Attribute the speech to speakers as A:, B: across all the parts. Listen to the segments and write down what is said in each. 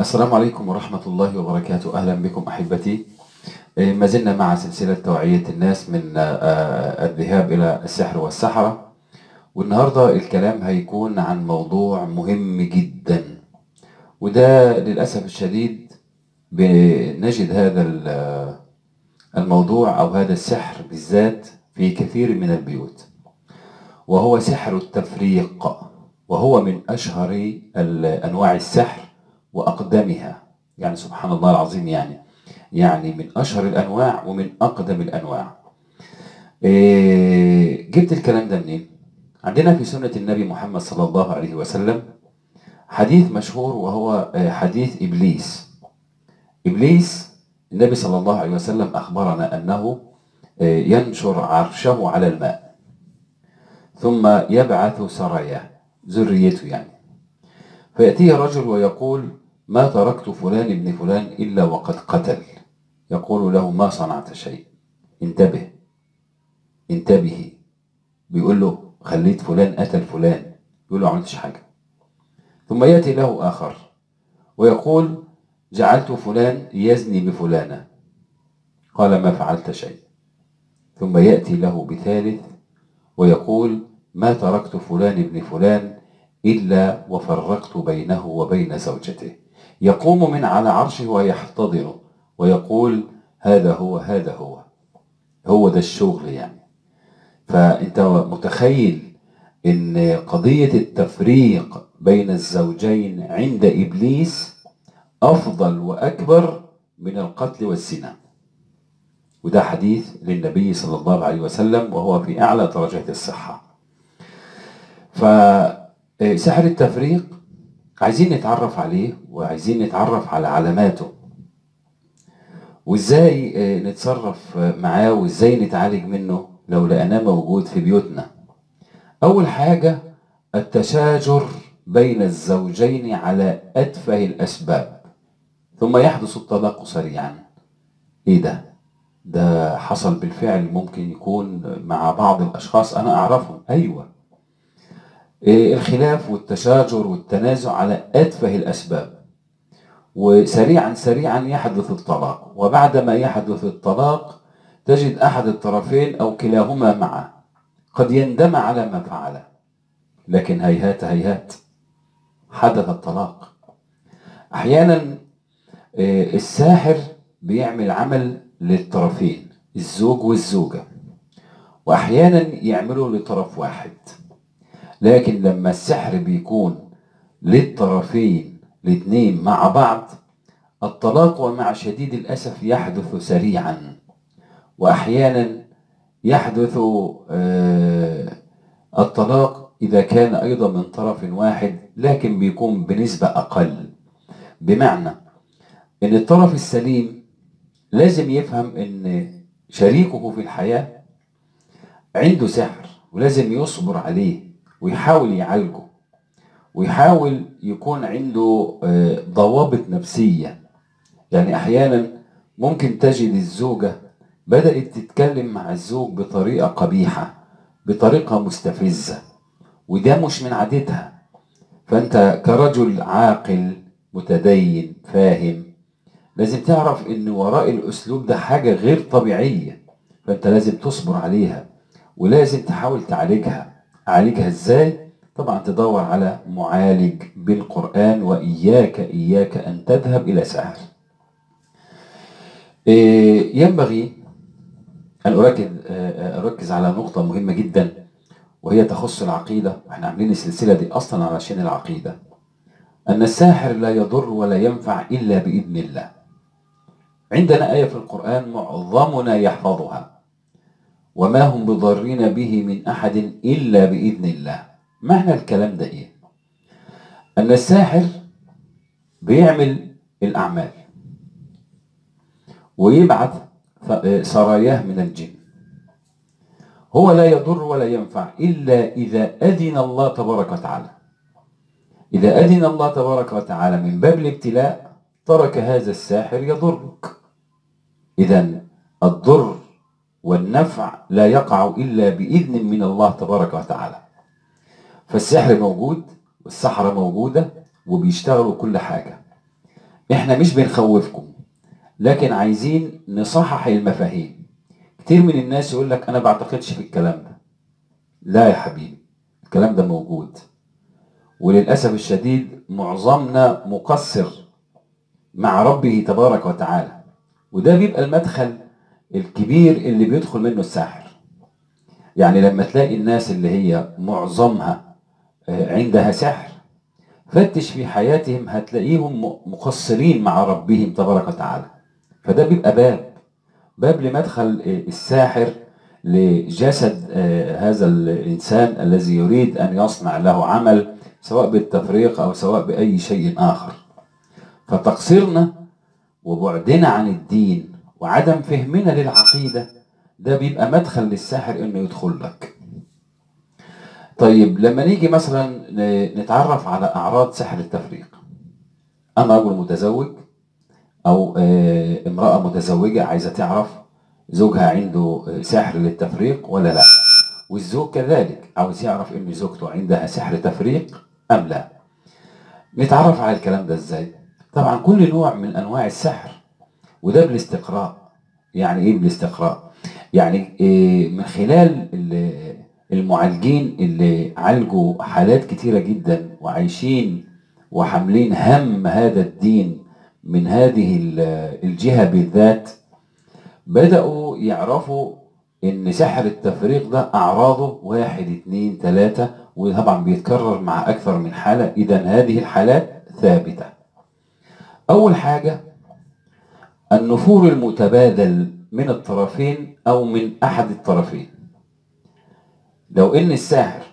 A: السلام عليكم ورحمة الله وبركاته أهلا بكم أحبتي إيه، ما زلنا مع سلسلة توعية الناس من آه، آه، الذهاب إلى السحر والسحرة والنهاردة الكلام هيكون عن موضوع مهم جدا وده للأسف الشديد بنجد هذا ال- الموضوع أو هذا السحر بالذات في كثير من البيوت وهو سحر التفريق وهو من أشهر ال- أنواع السحر وأقدمها يعني سبحان الله العظيم يعني يعني من أشهر الأنواع ومن أقدم الأنواع إيه، جبت الكلام ده منين؟ عندنا في سنة النبي محمد صلى الله عليه وسلم حديث مشهور وهو آه، حديث إبليس إبليس النبي صلى الله عليه وسلم أخبرنا أنه آه، ينشر عرشه على الماء ثم يبعث سراياه ذريته يعني فيأتيه رجل ويقول ما تركت فلان ابن فلان إلا وقد قتل يقول له ما صنعت شيء انتبه انتبهي بيقول له خليت فلان قتل فلان يقول له ما عملتش حاجة ثم يأتي له آخر ويقول جعلت فلان يزني بفلانة قال ما فعلت شيء ثم يأتي له بثالث ويقول ما تركت فلان ابن فلان إلا وفرقت بينه وبين زوجته يقوم من على عرشه ويحتضنه ويقول هذا هو هذا هو هو ده الشغل يعني فأنت متخيل إن قضية التفريق بين الزوجين عند إبليس أفضل وأكبر من القتل والزنا وده حديث للنبي صلى الله عليه وسلم وهو في أعلى درجات الصحة فسحر التفريق عايزين نتعرف عليه وعايزين نتعرف على علاماته وازاي آه، نتصرف آه، معاه وازاي نتعالج منه لو لقيناه موجود في بيوتنا اول حاجة التشاجر بين الزوجين على اتفه الاسباب ثم يحدث الطلاق سريعا ايه ده ده حصل بالفعل ممكن يكون مع بعض الاشخاص انا اعرفهم ايوه إيه الخلاف والتشاجر والتنازع على اتفه الاسباب وسريعا سريعا يحدث الطلاق وبعدما يحدث الطلاق تجد احد الطرفين او كلاهما معه قد يندم على ما فعل لكن هيهات هيهات حدث الطلاق احيانا آه، الساحر بيعمل عمل للطرفين الزوج والزوجه واحيانا يعمله لطرف واحد لكن لما السحر بيكون للطرفين الاثنين مع بعض الطلاق ومع شديد الأسف يحدث سريعا وأحيانا يحدث آه، الطلاق إذا كان أيضا من طرف واحد لكن بيكون بنسبة أقل بمعنى أن الطرف السليم لازم يفهم أن شريكه في الحياة عنده سحر ولازم يصبر عليه ويحاول يعالجه ويحاول يكون عنده آه، ضوابط نفسية يعني أحيانا ممكن تجد الزوجة بدأت تتكلم مع الزوج بطريقة قبيحة بطريقة مستفزة وده مش من عادتها فأنت كرجل عاقل متدين فاهم لازم تعرف ان وراء الاسلوب ده حاجة غير طبيعية فانت لازم تصبر عليها ولازم تحاول تعالجها عالجها ازاي طبعا تدور على معالج بالقرآن وإياك إياك أن تذهب إلى سحر إيه، ينبغي أن أركز آه، أركز على نقطة مهمة جدا وهي تخص العقيدة احنا عاملين السلسلة دي أصلا علشان العقيدة أن الساحر لا يضر ولا ينفع إلا بإذن الله عندنا آية في القرآن معظمنا يحفظها وما هم بضارين به من أحد إلا بإذن الله معنى الكلام ده إيه أن الساحر بيعمل الأعمال ويبعث ف- سراياه من الجن هو لا يضر ولا ينفع إلا إذا أذن الله تبارك وتعالى إذا أذن الله تبارك وتعالى من باب الابتلاء ترك هذا الساحر يضرك إذا الضر والنفع لا يقع إلا بإذن من الله تبارك وتعالى فالسحر موجود والسحرة موجودة وبيشتغلوا كل حاجة احنا مش بنخوفكم لكن عايزين نصحح المفاهيم كتير من الناس يقول لك انا بعتقدش في الكلام ده لا يا حبيبي الكلام ده موجود وللأسف الشديد معظمنا مقصر مع ربه تبارك وتعالى وده بيبقى المدخل الكبير اللي بيدخل منه الساحر يعني لما تلاقي الناس اللي هي معظمها آه، عندها سحر فتش في حياتهم هتلاقيهم م- مقصرين مع ربهم تبارك وتعالى فده بيبقى باب باب لمدخل آه، الساحر لجسد آه، هذا الإنسان الذي يريد أن يصنع له عمل سواء بالتفريق أو سواء بأي شيء آخر فتقصيرنا وبعدنا عن الدين وعدم فهمنا للعقيدة ده بيبقى مدخل للساحر انه يدخل لك طيب لما نيجي مثلا ن- نتعرف على اعراض سحر التفريق انا رجل متزوج او آه، امرأة متزوجة عايزة تعرف زوجها عنده آه، سحر للتفريق ولا لا والزوج كذلك عاوز يعرف ان زوجته عندها سحر تفريق ام لا نتعرف على الكلام ده ازاي طبعا كل نوع من انواع السحر وده بالاستقراء يعني ايه بالاستقراء يعني إيه من خلال ال- المعالجين اللي عالجوا حالات كتيرة جدا وعايشين وحاملين هم هذا الدين من هذه ال- الجهة بالذات بدأوا يعرفوا ان سحر التفريق ده اعراضه واحد اتنين تلاتة وطبعا بيتكرر مع اكثر من حالة اذا هذه الحالات ثابتة اول حاجة النفور المتبادل من الطرفين او من احد الطرفين لو ان الساحر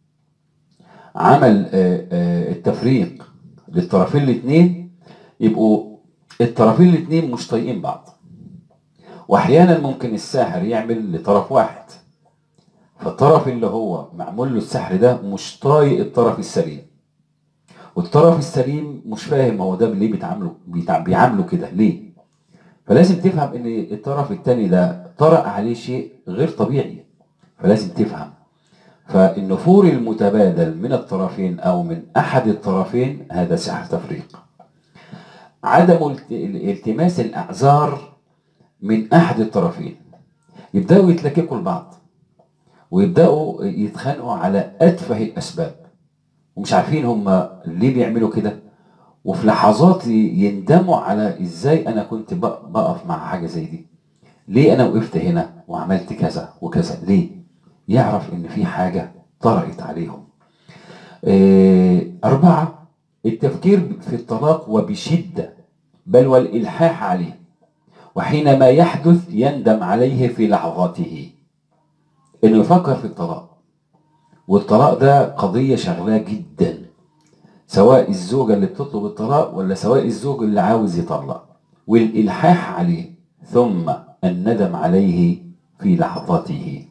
A: عمل آه، آه، التفريق للطرفين الاثنين يبقوا الطرفين الاثنين مش طايقين بعض واحيانا ممكن الساحر يعمل لطرف واحد فالطرف اللي هو معمول له السحر ده مش طايق الطرف السليم والطرف السليم مش فاهم هو ده ليه بيتعاملوا بيتع- بيعاملوا كده ليه فلازم تفهم ان الطرف التاني ده طرأ عليه شيء غير طبيعي فلازم تفهم فالنفور المتبادل من الطرفين او من احد الطرفين هذا سحر تفريق عدم الت- التماس الاعذار من احد الطرفين يبداوا يتلككوا لبعض ويبداوا يتخانقوا على اتفه الاسباب ومش عارفين هم ليه بيعملوا كده وفي لحظات يندموا على ازاي انا كنت بق- بقف مع حاجه زي دي ليه انا وقفت هنا وعملت كذا وكذا ليه يعرف ان في حاجه طرأت عليهم آه، أربعة التفكير في الطلاق وبشدة بل والإلحاح عليه وحينما يحدث يندم عليه في لحظاته إنه يفكر في الطلاق والطلاق ده قضية شغلاه جدا سواء الزوجة اللي بتطلب الطلاق ولا سواء الزوج اللي عاوز يطلق والإلحاح عليه ثم الندم عليه في لحظته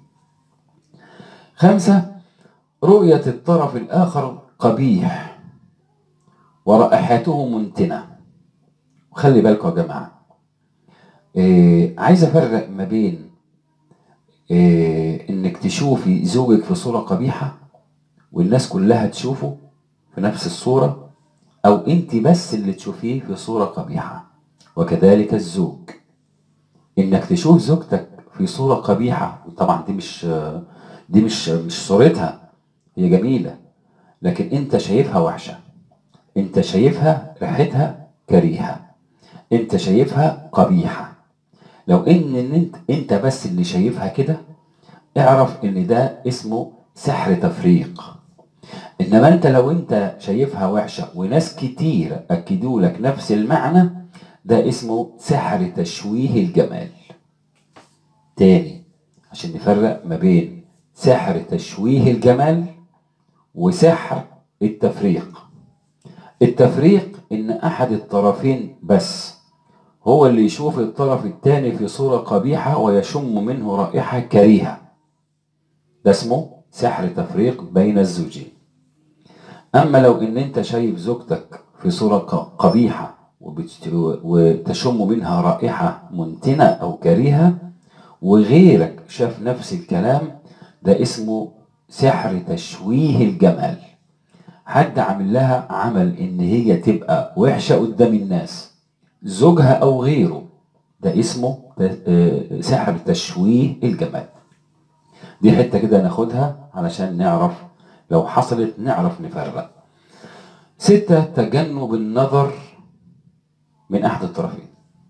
A: خمسة رؤية الطرف الآخر قبيح ورائحته منتنة خلي بالكم يا جماعة إيه عايز أفرق ما بين إيه إنك تشوفي زوجك في صورة قبيحة والناس كلها تشوفه في نفس الصورة أو أنت بس اللي تشوفيه في صورة قبيحة وكذلك الزوج إنك تشوف زوجتك في صورة قبيحة وطبعا دي مش دي مش مش صورتها هي جميلة لكن أنت شايفها وحشة أنت شايفها ريحتها كريهة أنت شايفها قبيحة لو إن إن أنت أنت بس اللي شايفها كده اعرف إن ده اسمه سحر تفريق انما انت لو انت شايفها وحشه وناس كتير اكدوا لك نفس المعنى ده اسمه سحر تشويه الجمال تاني عشان نفرق ما بين سحر تشويه الجمال وسحر التفريق التفريق ان احد الطرفين بس هو اللي يشوف الطرف الثاني في صورة قبيحة ويشم منه رائحة كريهة ده اسمه سحر تفريق بين الزوجين اما لو ان انت شايف زوجتك في صورة ق- قبيحة وبت- وتشم منها رائحة منتنة او كريهة وغيرك شاف نفس الكلام ده اسمه سحر تشويه الجمال حد عامل لها عمل ان هي تبقى وحشة قدام الناس زوجها أو غيره ده اسمه آه، سحر تشويه الجمال دي حتة كده ناخدها علشان نعرف لو حصلت نعرف نفرق ستة تجنب النظر من أحد الطرفين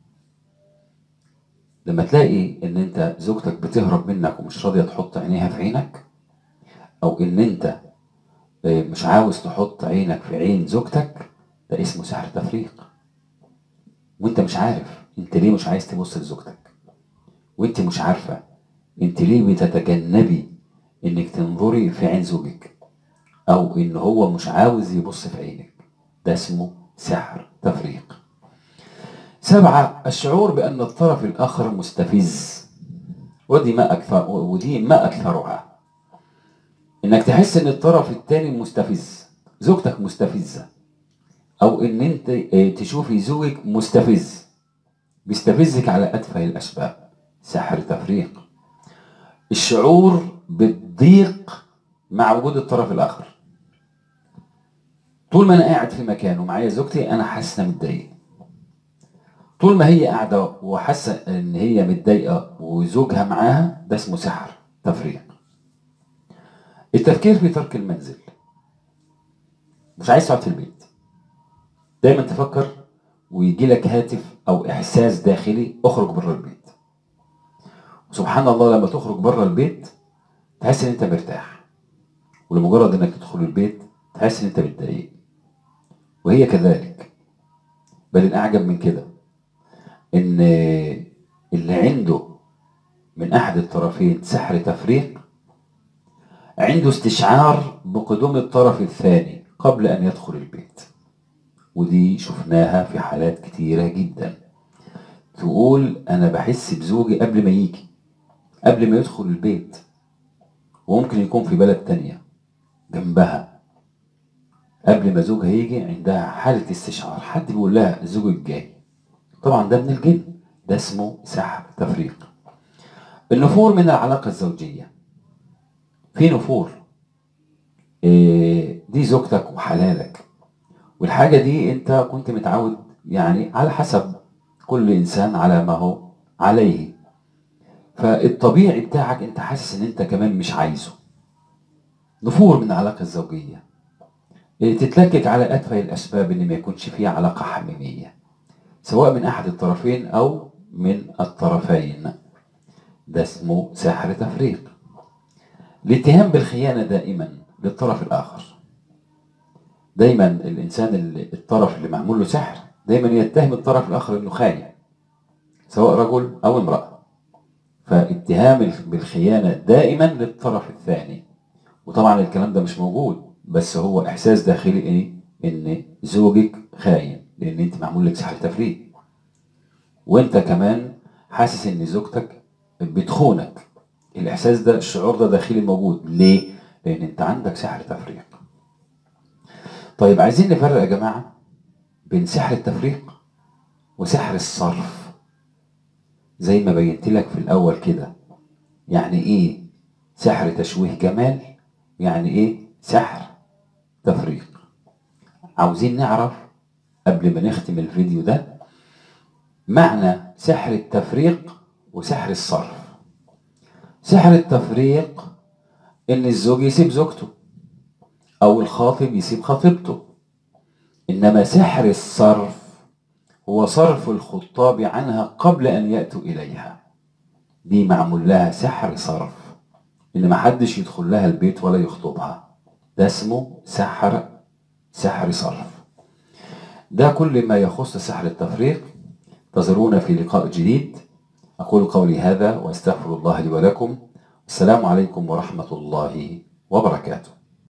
A: لما تلاقي ان انت زوجتك بتهرب منك ومش راضية تحط عينيها في عينك او ان انت آه، مش عاوز تحط عينك في عين زوجتك ده اسمه سحر تفريق وانت مش عارف انت ليه مش عايز تبص لزوجتك وانت مش عارفة انت ليه بتتجنبي انك تنظري في عين زوجك او ان هو مش عاوز يبص في عينك ده اسمه سحر تفريق سبعة الشعور بأن الطرف الآخر مستفز ودي ما أكثر ودي ما أكثرها إنك تحس إن الطرف الثاني مستفز زوجتك مستفزة أو إن أنت تشوفي زوجك مستفز بيستفزك على أتفه الأسباب سحر تفريق الشعور بالضيق مع وجود الطرف الآخر طول ما أنا قاعد في مكان ومعايا زوجتي أنا حاسة متضايق طول ما هي قاعدة وحاسة إن هي متضايقة وزوجها معاها ده اسمه سحر تفريق التفكير في ترك المنزل مش عايز تقعد في البيت دايما تفكر ويجي لك هاتف او احساس داخلي اخرج بره البيت وسبحان الله لما تخرج بره البيت تحس ان انت مرتاح ولمجرد انك تدخل البيت تحس ان انت متضايق وهي كذلك بل الاعجب من كده ان اللي عنده من احد الطرفين سحر تفريق عنده استشعار بقدوم الطرف الثاني قبل ان يدخل البيت ودي شفناها في حالات كتيرة جدا تقول انا بحس بزوجي قبل ما يجي قبل ما يدخل البيت وممكن يكون في بلد تانية جنبها قبل ما زوجها يجي عندها حالة استشعار حد بيقول لها زوجك جاي طبعا ده من الجن ده اسمه سحر تفريق النفور من العلاقة الزوجية في نفور إيه دي زوجتك وحلالك والحاجة دي انت كنت متعود يعني على حسب كل انسان على ما هو عليه فالطبيعي بتاعك انت حاسس ان انت كمان مش عايزه نفور من العلاقة الزوجية إيه تتلكك على أتفه الأسباب إن ما يكونش فيه علاقة حميمية سواء من أحد الطرفين أو من الطرفين ده اسمه سحر تفريق الاتهام بالخيانة دائما للطرف الآخر دايما الإنسان اللي الطرف اللي معمول له سحر دايما يتهم الطرف الآخر إنه خاين سواء رجل أو امرأة فاتهام بالخيانة دائما للطرف الثاني وطبعا الكلام ده مش موجود بس هو إحساس داخلي إيه؟ إن زوجك خاين لان انت معمول لك سحر تفريق وانت كمان حاسس ان زوجتك بتخونك الاحساس ده الشعور ده داخلي موجود ليه لان انت عندك سحر تفريق طيب عايزين نفرق يا جماعه بين سحر التفريق وسحر الصرف زي ما بينت لك في الاول كده يعني ايه سحر تشويه جمال يعني ايه سحر تفريق عاوزين نعرف قبل ما نختم الفيديو ده معنى سحر التفريق وسحر الصرف سحر التفريق ان الزوج يسيب زوجته او الخاطب يسيب خطيبته انما سحر الصرف هو صرف الخطاب عنها قبل ان ياتوا اليها دي معمول لها سحر صرف ان ما حدش يدخل لها البيت ولا يخطبها ده اسمه سحر سحر صرف ده كل ما يخص سحر التفريق انتظرونا في لقاء جديد أقول قولي هذا وأستغفر الله لي ولكم السلام عليكم ورحمة الله وبركاته